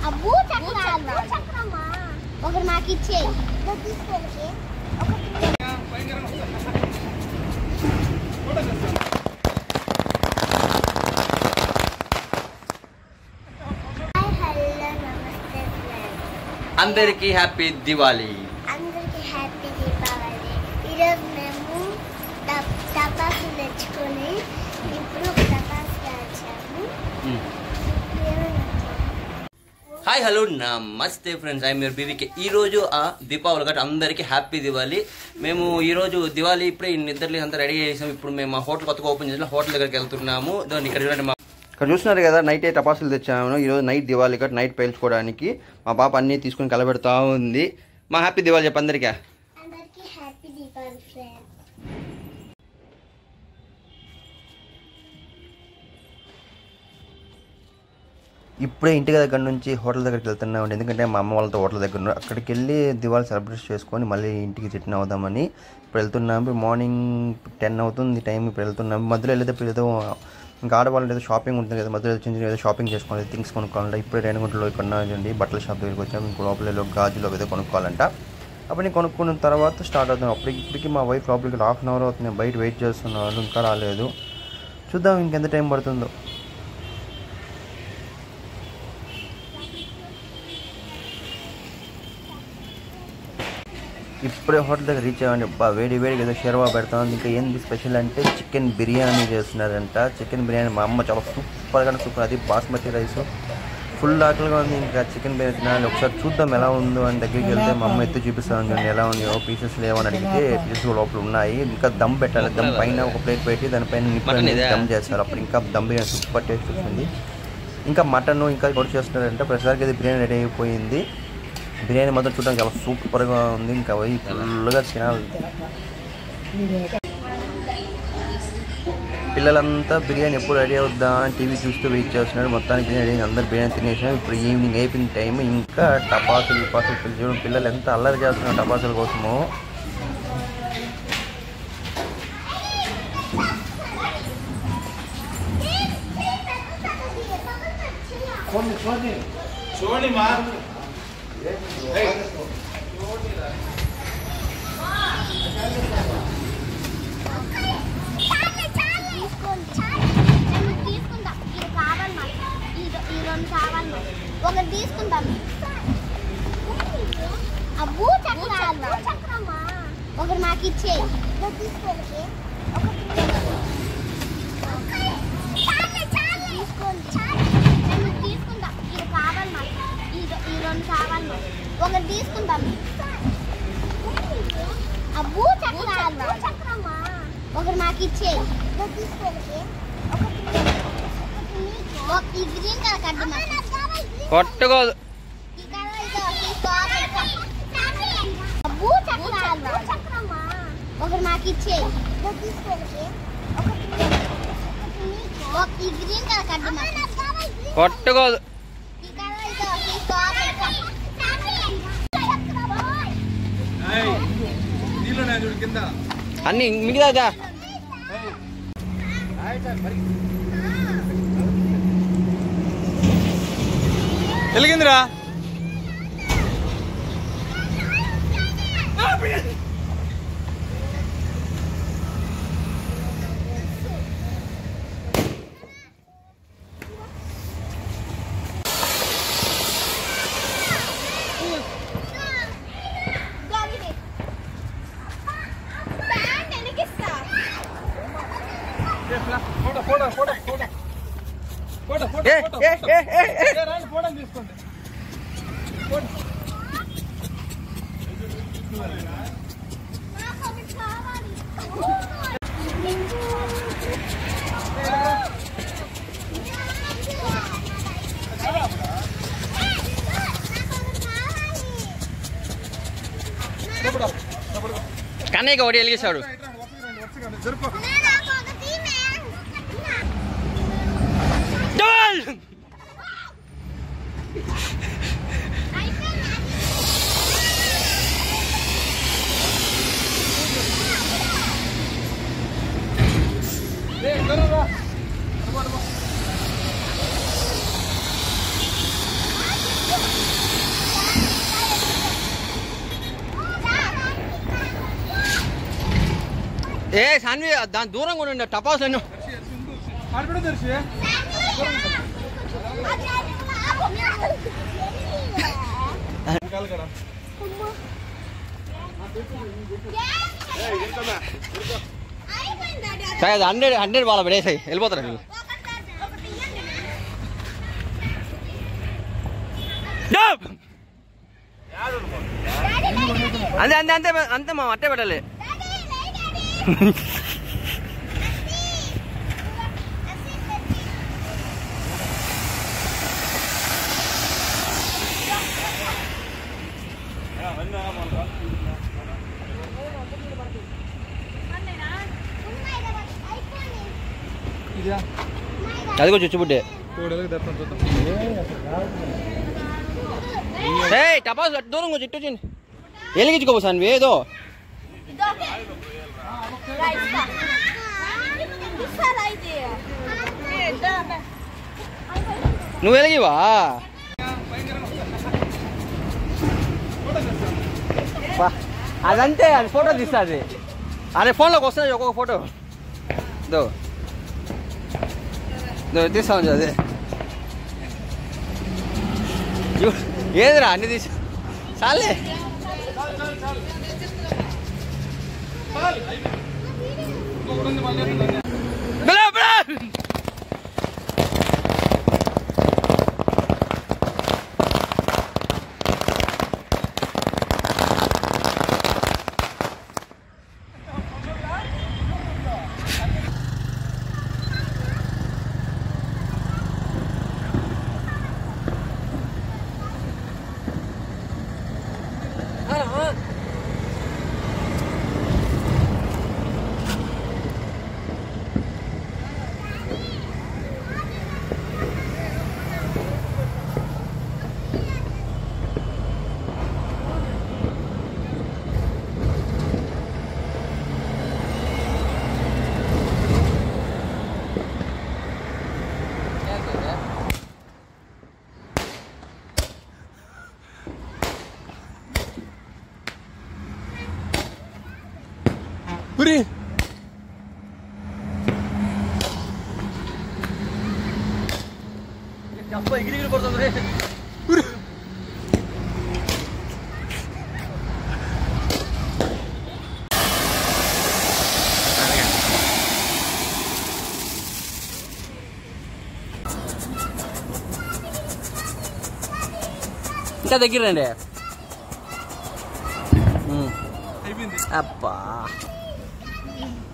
అబ్బు చక్రాలు చక్రమా ఒకటి నాకు ఇచ్చేయి తీసుకెళ్ళి హలో నమస్తే ఫ్రెండ్స్ అందరికీ హ్యాపీ దివాలి అందరికీ హ్యాపీ దీపావళి ఈరోజు మేము టప్- టపాసులు తెచ్చుకొని ఇప్పుడు టపాసు కాల్చాము హాయ్ హలో నమస్తే ఫ్రెండ్స్ ఐ మీరు బీవీకే ఈ రోజు ఆ దీపావళి కాబట్టి అందరికీ హ్యాపీ దివాలి మేము ఈ రోజు దివాలి ఇప్పుడే నిద్రలు అంతా రెడీ చేసాం ఇప్పుడు మేము మా హోటల్ కొత్తగా ఓపెన్ చేసిన హోటల్ దగ్గరికి వెళ్తున్నాము ఇదో ఇక్కడ చూడండి మా ఇక్కడ చూస్తున్నారు కదా నైట్ అయితే టపాసులు తెచ్చాము ఈరోజు నైట్ దివాలి కాబట్టి నైట్ పేల్చుకోవడానికి మా పాప అన్నీ తీసుకొని కలబెడతా ఉంది మా హ్యాపీ దివాలి చెప్పు అందరికీ అందరికీ హ్యాపీ దీపావళి ఫ్రెండ్స్ ఇప్పుడే ఇంటి దగ్గర నుంచి హోటల్ దగ్గరికి వెళ్తున్నాం ఎందుకంటే మా అమ్మ వాళ్ళతో హోటల్ దగ్గర ఉన్నారు అక్కడికి వెళ్ళి దివాళి సెలబ్రేట్ చేసుకొని మళ్ళీ ఇంటికి రిటర్న్ అవుదామని ఇప్పుడు వెళ్తున్నాం ఇప్పుడు మార్నింగ్ టెన్ అవుతుంది టైం ఇప్పుడు వెళ్తున్నాం మధ్యలో వెళ్ళేటప్పుడు ఏదో ఇంకా ఆడవాళ్ళు ఏదో షాపింగ్ ఉంటుంది కదా మధ్యలో చిన్న చిన్న ఏదో షాపింగ్ చేసుకోవాలి థింగ్స్ కొనుక్కోవాలంటే ఇప్పుడే రేణుగుంటలో కొన్నాండి బట్టల షాప్ దగ్గరికి వచ్చాము ఇంకో లోపల ఏదో గాజులు ఏదో కొనుక్కోవాలంట అప్పుడు నేను కొనుక్కున్న తర్వాత స్టార్ట్ అవుతాం అప్పటికి ఇప్పటికి మా వైఫ్ లోపలికి హాఫ్ అన్ అవర్ అవుతుంది బయట వెయిట్ చేస్తున్నారు ఇంకా రాలేదు చూద్దాం ఇంకెంత టైం పడుతుందో ఇప్పుడే హోటల్ దగ్గర రీచ్ అవ్వండి బా వేడి వేడిగా ఏదో షెర్వా పెడతాం ఇంకా ఏంది స్పెషల్ అంటే చికెన్ బిర్యానీ చేస్తున్నారంట చికెన్ బిర్యానీ మా అమ్మ చాలా సూపర్గా సూపర్ అది బాస్మతి రైస్ ఫుల్ ఆకలిగా ఉంది ఇంకా చికెన్ బిర్యానీ తినాలి ఒకసారి చూద్దాం ఎలా ఉందో అని దగ్గరికి వెళ్తే మా అమ్మ ఎత్తి చూపిస్తాను చూడండి ఎలా ఉన్నాయో పీసెస్ లేవని అడిగితే పీసెస్ లోపల ఉన్నాయి ఇంకా దమ్ పెట్టాలి దమ్ పైన ఒక ప్లేట్ పెట్టి దానిపైన నిప్పు అనేది దమ్ చేస్తారు అప్పుడు ఇంకా దమ్ బిర్యానీ సూపర్ టేస్ట్ వస్తుంది ఇంకా మటన్ ఇంకా కూడా చేస్తున్నారంటే ప్రతిసారికి అది బిర్యానీ రెడీ అయిపోయింది బిర్యానీ మాత్రం చూడడానికి చాలా సూపర్గా ఉంది ఇంకా పోయి ఫుల్గా తినాలి పిల్లలంతా బిర్యానీ ఎప్పుడు రెడీ అవుద్దా అని టీవీ చూస్తూ వెయిట్ చేస్తున్నారు మొత్తానికి బిర్యానీ రెడీ అయింది. అందరు బిర్యానీ తినేసాం ఇప్పుడు ఈవినింగ్ అయిపోయిన టైం ఇంకా టపాసులు టపాసులు పిల్లలు చూడండి పిల్లలు ఎంత అల్లరి చేస్తున్నారు టపాసుల కోసము తీసుకోండి చాలు నేను తీసుకుంటా ఇది కావాలి మాకు ఇది ఈ రెండు కావాలి మాకు ఒకటి తీసుకుంటాం అబ్బు చక్రాలు చక్రమా ఒకటి మాకు ఇచ్చేయి తీసుకెళ్ళి తీసుకోండి చాలు నేను తీసుకుంటా ఇది కావాలి మాకు ఇది ఈ రెండు కావాలి మాకు ఒకటి తీసుకుంటాం అబ్బు చక్రాలు చక్రమా ఒకటి మాకు ఇచ్చేయి తీసుకెళ్ళి ఈ గ్రీన్ కలర్ కడ్డు కొట్టుకోదు అబ్బు చక్రాలు చక్రమా ఒకటి మాకు ఇచ్చేయి తీసుకెళ్ళి ఈ గ్రీన్ కలర్ కడ్డు కొట్టుకోదు ఈ కలర్ ఇదో తీసుకో అన్ని మిగతా వెలిగిందిరా photo photo photo photo photo photo ఏ, ఫోటో ఏ, ఏ, ఏ, ఏ. ఏ, రండి, ఫోటో తీసుకోండి కన్నయ్యకి ఒకటి వెలిగిస్తాడు జరుపు ఏ, జరగరా. అడుగు, అడుగు. ఏ సాన్వి దాని దూరంగా ఉండండి టపాసులు ఎన్నో ఆడబిడ తెరిచి కాలు కదా సరే అది హండ్రెడ్ హండ్రెడ్ వాళ్ళ పడేసాయి వెళ్ళిపోతారు వీళ్ళు Stop! అంతే అంతే అంతే అంతే మా అట్టే పెట్టాలి ఇదా అది కూడా చుచ్చుబుడ్డే తోడేలకు దర్శనం చూద్దాం ఏ టపాసు అటు దూరం కొంచెం ఇటు వచ్చింది వెలిగించుకోబో సాన్వి ఏదో నువ్వు వెలిగివా అదంతే అది ఫోటో తీస్తుంది అదే ఫోన్లోకి వస్తుంది ఒక్కొక్క ఫోటో దో దో తీస్తాను అదే యు, ఏదిరా అన్ని తీసి చాలే బిలా, బిలా. ఉరి అబ్బా, ఎగిరి ఎగిరి పడుతుంది రే. ఇంకా దగ్గర రండి ఉమ్. అయిపోయింది అబ్బా